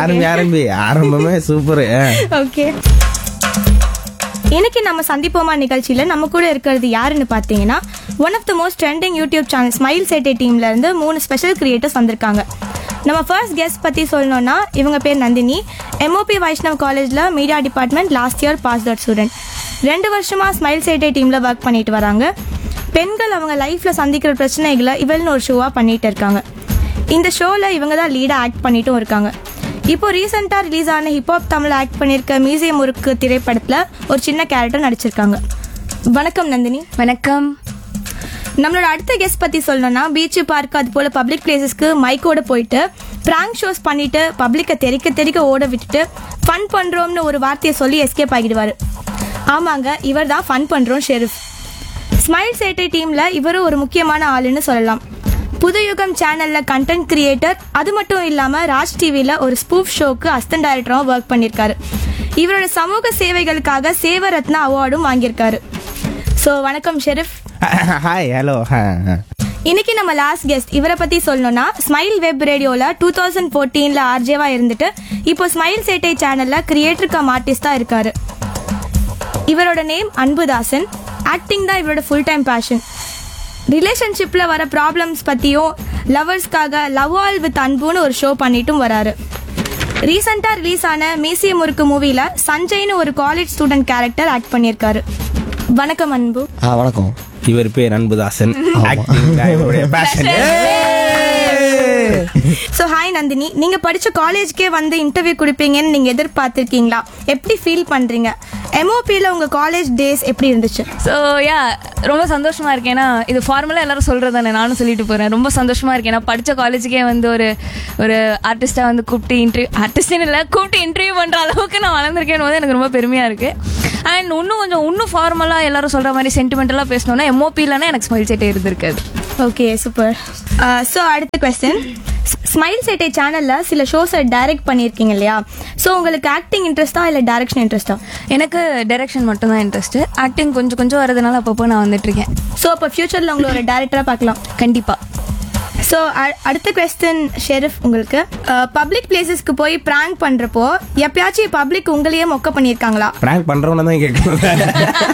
ஆரம்பி ஆரம்பி ஆரம்பமே சூப்பர் ஓகே இன்னைக்கு நம்ம சந்திப்போமா நிகழ்ச்சியில நம்ம கூட இருக்கிறது யாருன்னு பார்த்தீங்கன்னா one of the most trending YouTube channel smile Settai டீம்ல இருந்து மூணு ஸ்பெஷல் கிரியேட்டர்ஸ் வந்திருக்காங்க நம்ம ஃபர்ஸ்ட் கெஸ்ட் பத்தி சொல்லணும்னா இவங்க பேர் நந்தினி எம்ஓபி வைஷ்ணவ் காலேஜ்ல media department last year pass out student ரெண்டு வருஷமா ஸ்மைல் சேட்டே டீம்ல ஒர்க் பண்ணிட்டு வராங்க பெண்கள் அவங்க லைஃப்ல சந்திக்கிற பிரச்சனைகளை இவள்னு ஒரு ஷோவா பண்ணிட்டு இருக்காங்க இந்த ஷோல இவங்க தான் லீடா ஆக்ட் பண்ணிட்டும் இருக்காங்க இப்போ ரீசெண்டா ரிலீஸ் ஆன ஹிப்ஹாப் தமிழ் ஆக்ட் பண்ணிருக்க மியூசியம் முறுக்கு திரைப்படத்துல ஒரு சின்ன கேரக்டர் நடிச்சிருக்காங்க வணக்கம் நந்தினி வணக்கம் நம்மளோட அடுத்த கெஸ்ட் பத்தி சொல்லணும்னா பீச் பார்க் அது போல பப்ளிக் பிளேசஸ்க்கு மைக்கோட போயிட்டு பிராங்க் ஷோஸ் பண்ணிட்டு பப்ளிக்கை தெறிக்க தெறிக்க ஓட விட்டுட்டு ஃபன் பண்றோம்னு ஒரு வார்த்தையை சொல்லி எஸ்கேப் ஆகிடுவாரு ஆமாங்க இவர் தான் ஃபன் பண்றோம் ஷெரீஃப் ஸ்மைல் சேட்டை டீம்ல இவரும் ஒரு முக்கியமான ஆளுன்னு சொல்லலாம் புதுயுகம் சேனல்ல கண்டென்ட் கிரியேட்டர் அது மட்டும் இல்லாம ராஜ் டிவில ஒரு ஸ்பூஃப் ஷோக்கு அசிஸ்டன்ட் டைரக்டராகவும் ஒர்க் பண்ணியிருக்காரு இவரோட சமூக சேவைகளுக்காக சேவரத்னா அவார்டும் வாங்கியிருக்காரு ஸோ வணக்கம் ஷெரீஃப் ஹாய் ஹலோ இன்னைக்கு நம்ம லாஸ்ட் கெஸ்ட் இவரை பத்தி சொல்லணும்னா ஸ்மைல் வெப் ரேடியோல டூ தௌசண்ட் ஃபோர்டீன்ல ஆர்ஜேவா இருந்துட்டு இப்போ ஸ்மைல் சேட்டை சேனல்ல கிரியேட்டர் கம் ஆர்டிஸ்டா இருக்காரு இவரோட நேம் அன்புதாசன் ஆக்டிங் தான் இவரோட ஃபுல் டைம் பேஷன் ரிலேஷன்ஷிப்ல வர ப்ராப்ளம்ஸ் பத்தியும் லவர்ஸ்க்காக லவ் ஆல் வித் அன்புன்னு ஒரு ஷோ பண்ணிட்டும் வராரு ரீசெண்டா ரிலீஸ் ஆன மீசிய முறுக்கு மூவில சஞ்சய்னு ஒரு காலேஜ் ஸ்டூடெண்ட் கேரக்டர் ஆக்ட் பண்ணியிருக்காரு வணக்கம் அன்பு ஆ வணக்கம் இவர் பேர் அன்புதாசன் ஆக்டிங் இவருடைய பேஷன் ஸோ ஹாய் நந்தினி நீங்க படிச்ச காலேஜ்க்கே வந்து இன்டர்வியூ கொடுப்பீங்கன்னு நீங்க எதிர்பார்த்திருக்கீங்களா எப்படி ஃபீல் பண்றீங்க எம்ஓபியில் உங்க காலேஜ் டேஸ் எப்படி இருந்துச்சு ஸோ யா ரொம்ப சந்தோஷமா இருக்கேன் ஏன்னா இது ஃபார்மலாக எல்லாரும் சொல்றது தானே நானும் சொல்லிட்டு போறேன் ரொம்ப சந்தோஷமா இருக்கேன் நான் படிச்ச காலேஜுக்கே வந்து ஒரு ஒரு ஆர்டிஸ்டா வந்து கூப்பிட்டு இன்டர்வியூ ஆர்டிஸ்ட்னு இல்லை கூப்பிட்டு இன்டர்வியூ பண்ற அளவுக்கு நான் வளர்ந்துருக்கேன்னு போது எனக்கு ரொம்ப பெருமையா இருக்கு அண்ட் இன்னும் கொஞ்சம் இன்னும் ஃபார்மலாக எல்லாரும் சொல்ற மாதிரி சென்டிமெண்டலாக பேசணும்னா எம்ஓபிலனா எனக்கு ஸ்மைல் செட்டே இருந்திருக்காது ஓகே சூப்பர் ஸோ அடுத்த கொஸ்டின் ஸ்மைல் சேட்டை சேனல்ல சில ஷோஸை டைரக்ட் பண்ணியிருக்கீங்க இல்லையா ஸோ உங்களுக்கு ஆக்டிங் இன்ட்ரெஸ்டா இல்லை டைரக்ஷன் இன்ட்ரெஸ்டா எனக்கு டைரக்ஷன் மட்டும் தான் இன்ட்ரெஸ்ட் ஆக்டிங் கொஞ்சம் கொஞ்சம் வரதுனால அப்பப்போ நான் வந்துட்டு இருக்கேன் ஸோ அப்போ ஃபியூச்சரில் உங்களை ஒரு டேரக்டராக பார்க்கலாம் கண்டிப்பா ஸோ அடுத்த கொஸ்டின் ஷெரீஃப் உங்களுக்கு பப்ளிக் பிளேசஸ்க்கு போய் ப்ராங்க் பண்ணுறப்போ எப்பயாச்சும் பப்ளிக் உங்களையே மொக்க பண்ணியிருக்காங்களா பிராங்க் பண்றவன தான் கேட்கணும்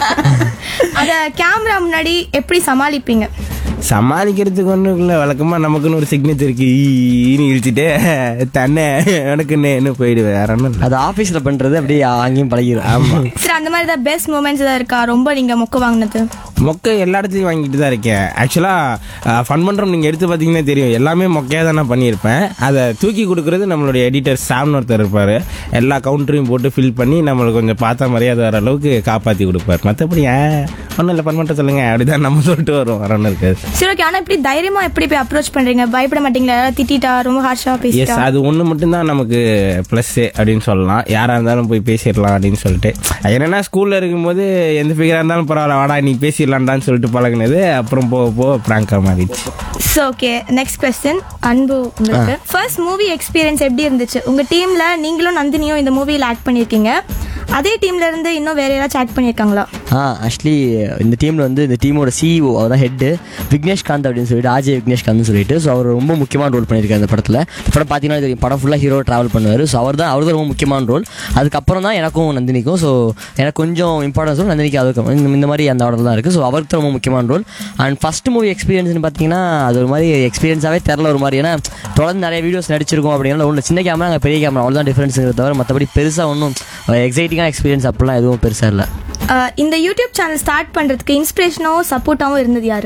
அதை கேமரா முன்னாடி எப்படி சமாளிப்பீங்க சமாளிக்கிறதுக்கு ஒன்றும் இல்லை வழக்கமா நமக்குன்னு ஒரு சிக்னேச்சர் இருக்கு ஈனு இழுச்சிட்டு தன்னை எனக்குன்னு போயிடுவேன் வேற ஒன்றும் இல்லை அது ஆஃபீஸில் பண்ணுறது அப்படியே அங்கேயும் பழகிடும் ஆமாம் சார் அந்த மாதிரி தான் பெஸ்ட் மூமெண்ட்ஸ் தான் இருக்கா ரொம்ப நீங்க மொக்க வாங்கினது மொக்கை எல்லா இடத்துலையும் வாங்கிட்டு தான் இருக்கேன் ஆக்சுவலாக ஃபன் பண்ணுறோம் நீங்கள் எடுத்து பார்த்தீங்கன்னா தெரியும் எல்லாமே மொக்கையாக தான் நான் பண்ணியிருப்பேன் அதை தூக்கி கொடுக்குறது நம்மளுடைய எடிட்டர் சாம்னு ஒருத்தர் இருப்பார் எல்லா கவுண்டரையும் போட்டு ஃபில் பண்ணி நம்மளுக்கு கொஞ்சம் பார்த்தா மரியாதை வர அளவுக்கு காப்பாற்றி கொடுப்பார் மற்றபடி ஒன்றும் இல்லை ஃபன் பண்ணுற சொல்லுங்க அப்படிதான் நம்ம சொல்லிட்டு வரோம் வர ஒன்றும் இருக்காது சரி ஓகே ஆனா இப்படி தைரியமா எப்படி போய் அப்ரோச் பண்றீங்க பயப்பட மாட்டீங்களா யாராவது திட்டிட்டா ரொம்ப ஹார்ஷா எஸ் பேசிட்டா அது ஒன்று மட்டும்தான் நமக்கு ப்ளஸ்ஸு அப்படின்னு சொல்லலாம் யாராக இருந்தாலும் போய் பேசிடலாம் அப்படின்னு சொல்லிட்டு என்னென்னா ஸ்கூலில் இருக்கும்போது எந்த ஃபிகராக இருந்தாலும் பரவாயில்ல வாடா நீ பேசிடலான்டான்னு சொல்லிட்டு பழகுனது அப்புறம் போக போக ப்ராங்காக மாறிடுச்சு ஸோ ஓகே நெக்ஸ்ட் கொஸ்டின் அன்பு உங்களுக்கு ஃபர்ஸ்ட் மூவி எக்ஸ்பீரியன்ஸ் எப்படி இருந்துச்சு உங்க டீம்ல நீங்களும் நந்தினியும் இந்த மூவியில் ஆக்ட் பண்ணியிருக்கீங்க அதே டீம்ல இருந்து இன்னும் வேற யாராச்சும் ஆக்ட் பண்ணியிருக்காங்களா ஆ ஆக்சுவலி இந்த டீமில் வந்து இந்த டீமோட சிஇஓ அவர் தான் ஹெட்டு விக்னேஷ் காந்த் அப்படின்னு சொல்லிட்டு ஆஜய் விக்னேஷ் காந்த் சொல்லிட்டு ஸோ அவர் ரொம்ப முக்கியமான ரோல் பண்ணியிருக்காரு இந்த படத்தில் இந்த படம் பார்த்தீங்கன்னா தெரியும் படம் ஃபுல்லாக ஹீரோ ட்ராவல் பண்ணுவார் ஸோ அவர் தான் அவர் தான் ரொம்ப முக்கியமான ரோல் அதுக்கப்புறம் தான் எனக்கும் நந்தினிக்கும் ஸோ எனக்கு கொஞ்சம் இம்பார்ட்டன்ஸும் நந்தினிக்கு அதுக்கும் இந்த- இந்த மாதிரி அந்த ஆர்டர் தான் இருக்குது ஸோ அவருக்கு தான் ரொம்ப முக்கியமான ரோல் அண்ட் ஃபஸ்ட் மூவி எக்ஸ்பீரியன்ஸ்னு பார்த்தீங்கன்னா அது ஒரு மாதிரி எக்ஸ்பீரியன்ஸாகவே தெரில ஒரு மாதிரி ஏன்னா தொடர்ந்து நிறைய வீடியோஸ் நடிச்சிருக்கோம் அப்படின்னா ஒன்று சின்ன கேமரா அங்கே பெரிய கேமரா அவ்வளோதான் டிஃப்ரென்ஸுங்கிறத தவிர மற்றபடி பெருசாக ஒன்றும் எக்ஸைட்டிங்கான எக்ஸ்பீரியன்ஸ் அப்படிலாம் எதுவும் பெருசாக இல்லை அஹ், இந்த யூடியூப் சேனல் ஸ்டார்ட் பண்றதுக்கு இன்ஸ்பிரேஷனாவும் சப்போர்ட்டாவும் இருந்தது யாரு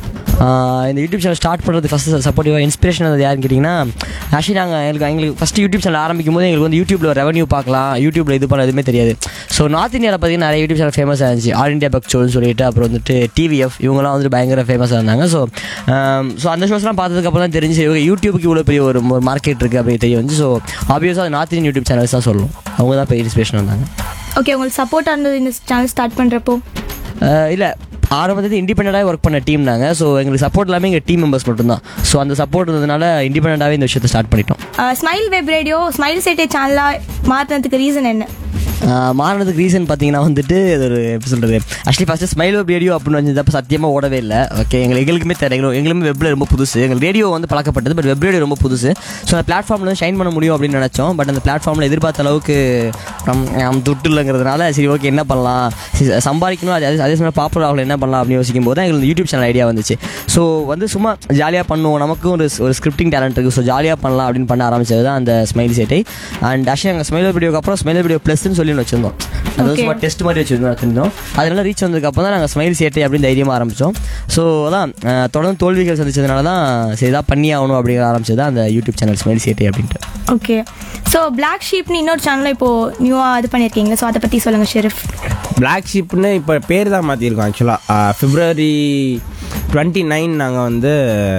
ஆஹ் இந்த யூடியூப் சேனல் ஸ்டார்ட் பண்ணுறது ஃபஸ்ட்டு சப்போர்ட்டிவாக இன்ஸ்பிரேஷன் அது யாருன்னு கேட்டிங்கன்னா ஆக்சுவலி நாங்கள் எங்களுக்கு எங்களுக்கு ஃபஸ்ட்டு யூடியூப் சேனல் ஆரம்பிக்கும் போது எங்களுக்கு வந்து யூடியூப்பில் ரெவன்யூ பார்க்கலாம் யூடியூப்பில் இது பண்ண எதுவுமே தெரியாது ஸோ நார்த் இந்தியாவில் பார்த்தீங்கன்னா நிறைய யூடியூப் சேனல் ஃபேமஸாக இருந்துச்சு ஆல் இந்தியா பக் ஷோன்னு சொல்லிட்டு அப்புறம் வந்துட்டு டிவிஎஃப் இவங்கலாம் வந்துட்டு பயங்கர ஃபேமஸாக இருந்தாங்க ஸோ ஸோ அந்த ஷோஸ்லாம் பார்த்ததுக்கப்புறம் தான் தெரிஞ்சு இவங்க யூடியூபுக்கு இவ்வளோ பெரிய ஒரு மார்க்கெட் இருக்குது அப்படி தெரிய வந்து ஸோ ஆப்வியஸாக நார்த் இந்தியன் யூடியூப் சேனல்ஸ் தான் சொல்லுவோம் அவங்க தான் பெரிய இன்ஸ்பிரேஷன் வந்தாங்க ஓகே உங்களுக்கு சப்போர்ட்டா இருந்தது இந்த சேனல் ஸ்டார்ட் பண்றப்போ இல்லை ஆரம்பத்தில் இண்டிபெண்டாக ஒர்க் பண்ண டீம் நாங்கள் ஸோ எங்களுக்கு சப்போர்ட் எல்லாமே எங்கள் டீம் மெம்பர்ஸ் மட்டும்தான் ஸோ அந்த சப்போர்ட் இருந்ததுனால இண்டிபெண்டாகவே இந்த விஷயத்தை ஸ்டார்ட் பண்ணிட்டோம் smile web radio smile Settai சேனலா மாற்றினதுக்கு ரீசன் என்ன ஆஹ் மாறினதுக்கு ரீசன் பார்த்தீங்கன்னா வந்துட்டு இது ஒரு எப்படி சொல்கிறது actually first smile web radio அப்படின்னு வந்தப்போ சத்தியமாக ஓடவே இல்லை ஓகே எங்களுக்கு எங்களுக்குமே தெரியல எங்களுமே வெப்பில் ரொம்ப புதுசு எங்கள் ரேடியோ வந்து பழக்கப்பட்டது பட் வெப் ரேடியோ ரொம்ப புதுசு ஸோ அந்த பிளாட்ஃபார்மில் வந்து ஷைன் பண்ண முடியும் அப்படின்னு நினச்சோம் பட் அந்த பிளாட்ஃபார்மில் எதிர்பார்த்த அளவுக்கு நம் நம் துட்டு இல்லைங்கிறதுனால சரி ஓகே என்ன பண்ணலாம் சரி, சம்பாதிக்கணும் அதே அதே சமயம் பாப்புலர் ஆகல என்ன பண்ணலாம் அப்படின்னு யோசிக்கும் போது தான் எங்களுக்கு யூடியூப் சேனல் ஐடியா வந்துச்சு ஸோ வந்து சும்மா ஜாலியாக பண்ணுவோம் நமக்கும் ஒரு ஒரு ஸ்கிரிப்டிங் டேலண்ட் இருக்குது ஸோ ஜாலியாக பண்ணலாம் அப்படின்னு பண்ண ஆரம்பிச்சது தான் அந்த ஸ்மைல் சேட்டை அண்ட் ஆக்சுவலி எங்கள் ஸ்மைல் வீடியோக்கு அப்புறம் ஸ்மைல் வீடியோ ப்ளஸ்ன்னு சொல்லி ஒன்று வச்சிருந்தோம் அது Okay. சும்மா டெஸ்ட் மாதிரி வச்சிருந்தோம் வச்சிருந்தோம் அதனால ரீச் வந்ததுக்கு அப்புறம் தான் நாங்கள் ஸ்மைல் சேட்டை அப்படின்னு தைரியமாக ஆரம்பித்தோம் ஸோ அதான் அஹ், தொடர்ந்து தோல்விகள் சந்திச்சதுனால தான் சரி இதாக பண்ணி ஆகணும் அப்படிங்கிற ஆரம்பிச்சது தான் அந்த யூடியூப் சேனல் ஸ்மைல் சேட்டை அப்படின்ட்டு ஓகே ஸோ Black ஷீப்னு இன்னொரு சேனலை இப்போ நியூவாக இது பண்ணியிருக்கீங்களா ஸோ அதை பற்றி சொல்லுங்கள் ஷெரீஃப் பிளாக் ஷிப்னு இப்போ பேர் தான் மாற்றிருக்கோம் ஆக்சுவலாக பிப்ரவரி டுவெண்ட்டி நைன் நாங்கள் வந்து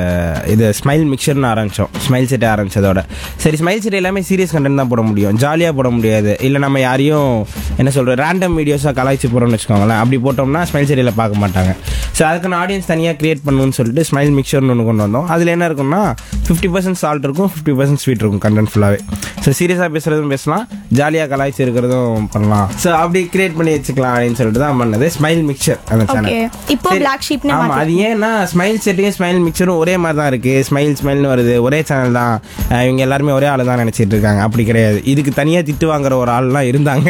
இது ஸ்மைல் மிக்சர்னு ஆரம்பித்தோம் ஸ்மைல் செட்டை ஆரம்பித்ததோட சரி ஸ்மைல் செட் எல்லாமே சீரியஸ் கண்டென்ட் தான் போட முடியும் ஜாலியாக போட முடியாது இல்லை நம்ம யாரையும் என்ன சொல்கிறது ரேண்டம் வீடியோஸாக கலாய்ச்சி போகிறோம்னு வச்சுக்கோங்களேன் அப்படி போட்டோம்னா ஸ்மைல் செட்டியில் பார்க்க மாட்டாங்க ஸோ அதுக்கான ஆடியன்ஸ் தனியாக கிரியேட் பண்ணணும்னு சொல்லிட்டு ஸ்மைல் மிக்சர்னு ஒன்று கொண்டு வந்தோம் அதில் என்ன இருக்கும்னா ஃபிஃப்டி பர்சன்ட் சால்ட் இருக்கும் ஃபிஃப்டி பர்சன்ட் ஸ்வீட் இருக்கும் கண்டென்ட் ஃபுல்லாகவே ஸோ சீரியஸாக பேசுகிறதும் பேசலாம் ஜாலியாக கலாய்ச்சி இருக்கிறதும் பண்ணலாம் ஸோ அப்படி கிரியேட் பண்ணி வச்சுக்கலாம் அப்படின்னு சொல்லிட்டு தான் பண்ணது ஸ்மைல் மிக்சர் அந்த Okay. சேனல் இப்போ Black Sheep னு ஆமா மாத்தி- அது ஏன்னா ஸ்மைல் செட்டையும் ஸ்மைல் மிக்சரும் ஒரே மாதிரி தான் இருக்கு ஸ்மைல் ஸ்மைல்னு வருது ஒரே சேனல் தான் அஹ் இவங்க எல்லாருமே ஒரே ஆளு தான் நினைச்சிட்டு இருக்காங்க அப்படி கிடையாது இதுக்கு தனியா திட்டு வாங்குற ஒரு ஆள்லாம் இருந்தாங்க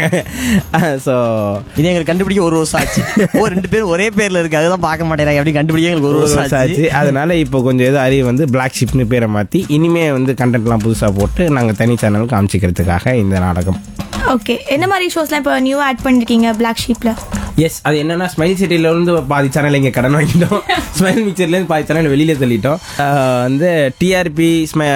ஸோ இது எங்களுக்கு கண்டுபிடிக்க ஒரு வருஷம் ஆச்சு ஓ ரெண்டு பேரும் ஒரே பேர்ல இருக்கு அதுதான் பார்க்க மாட்டேறாங்க அப்படி கண்டுபிடிக்க எங்களுக்கு ஒரு வருஷம் ஆச்சு ஆச்சு அதனால இப்போ கொஞ்சம் ஏதோ அறிவு வந்து பிளாக் ஷிப்னு பேரை மாத்தி இனிமே வந்து கண்டென்ட்லாம் புதுசா போட்டு நாங்க தனி சேனல் காமிச்சிக்கிறதுக்காக இந்த நாடகம் ஓகே என்ன மாதிரி ஷோஸ்லாம் இப்போ நியூவாக ஆட் பண்ணியிருக்கீங்க Black ஷீப்பில் எஸ் அது என்னன்னா ஸ்மைல் சிட்டில இருந்து பாதி சேனல் இங்க கடன் வாங்கிட்டோம் ஸ்மைல் மிக்சர்ல இருந்து பாதி சேனல் வெளியில தள்ளிட்டோம் ஆஹ் வந்து டிஆர்பி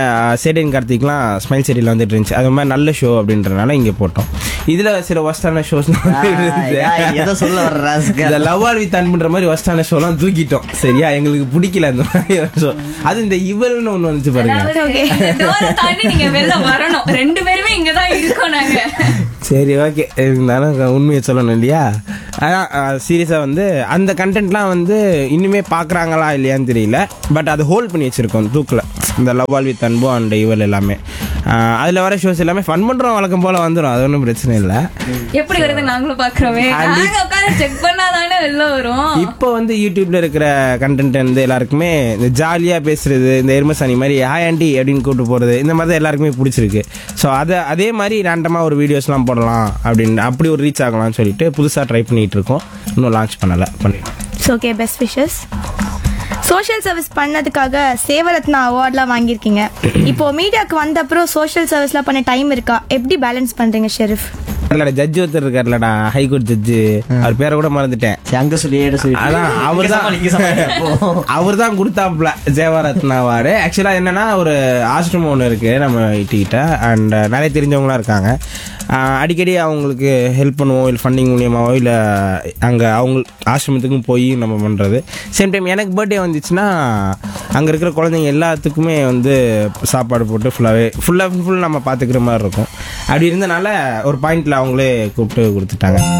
சேடன் கார்த்திக்லாம் ஸ்மைல் சிட்டில வந்துட்டு இருந்துச்சு அது மாதிரி நல்ல ஷோ அப்படின்றனால இங்க போட்டோம் இதுல சில ஒஸ்டான ஷோஸ்லாம் ஏய், ஏதோ சொல்ல வர்ற ராஸ்கல். இந்த லவ் ஆல் வித் அன்புன்ற மாதிரி ஒஸ்டான ஷோலாம் தூக்கிட்டோம் சரியா எங்களுக்கு பிடிக்கல அந்த மாதிரி ஷோ அது இந்த இவள்னு ஒண்ணு வந்துச்சு பாருங்க அதாவது இந்த door அ தாண்டி நீங்க வெளில வரணும் ரெண்டு பேருமே இங்கதான் இருக்கோம் நாங்க சரி ஓகே இருந்தாலும் உண்மையை சொல்லணும் இல்லையா ஆனால் சீரியஸாக வந்து அந்த கண்டென்ட்லாம் வந்து இன்னுமே பார்க்குறாங்களா இல்லையான்னு தெரியல பட் அதை ஹோல்ட் பண்ணி வச்சுருக்கோம் தூக்கில் இந்த love all with Anbu and இவள் எல்லாமே அதில் வர ஷோஸ் எல்லாமே ஃபன் பண்ணுறோம் வழக்கம் போல் வந்துடும் அது ஒன்றும் பிரச்சனை இல்லை எப்படி வருது நாங்களும் பாக்குறோமே நாங்க உட்காந்து செக் பண்ணாதானே வெளில வரும் இப்போ வந்து யூடியூப்ல இருக்கிற கண்டென்ட் வந்து எல்லாருக்குமே இந்த ஜாலியாக பேசுறது இந்த எருமசாணி மாதிரி ஹாய் ஆண்டி அப்படின்னு கூப்பிட்டு போகிறது இந்த மாதிரி தான் எல்லாருக்குமே பிடிச்சிருக்கு ஸோ அதை அதே மாதிரி ரேண்டமாக ஒரு வீடியோஸ்லாம் போடலாம் அப்படின்னு அப்படி ஒரு ரீச் ஆகலாம்னு சொல்லிட்டு புதுசாக ட்ரை பண்ணிட்டு இருக்கோம் இன்னும் லான்ச் பண்ணலை பண்ணிட்டோம் so okay best wishes social service பண்ணதுக்காக சேவரத்னா அவார்ட்லாம் வாங்கியிருக்கீங்க இப்போ மீடியாவுக்கு வந்த அப்புறம் சோஷியல் சர்வீஸ்லாம் பண்ண டைம் இருக்கா எப்படி பேலன்ஸ் பண்றீங்க ஷெரீஃப் இல்லடா ஜட்ஜ் ஒருத்தர் இருக்காருலடா ஹைகோர்ட் ஜட்ஜு அவர் பேரை கூட மறந்துட்டேன் சரி, அங்க சொல்லி ஏட சொல்லி அதான் அவர் தான் அவர் தான் கொடுத்தாப்ல ஜெயவரத்னா அவார்டு ஆக்சுவலாக என்னன்னா ஒரு ஆசிரமம் ஒன்று இருக்கு நம்ம இட்டிக்கிட்ட அண்ட் நிறைய தெரிஞ்சவங்களாம் இருக்காங்க ஆஹ் அடிக்கடி அவங்களுக்கு ஹெல்ப் பண்ணுவோம் இல்லை ஃபண்டிங் மூலியமாவோ இல்லை அங்கே அவங்க ஆசிரமத்துக்கும் போய் நம்ம பண்ணுறது சேம் டைம் எனக்கு பர்த்டே வந்துச்சுன்னா அங்கே இருக்கிற குழந்தைங்க எல்லாத்துக்குமே வந்து சாப்பாடு போட்டு ஃபுல்லாகவே ஃபுல்லாக ஃபுல் நம்ம பார்த்துக்கிற மாதிரி இருக்கும் அப்படி இருந்தனால ஒரு பாயிண்ட்ல அவங்களே கூப்பிட்டு கொடுத்துட்டாங்க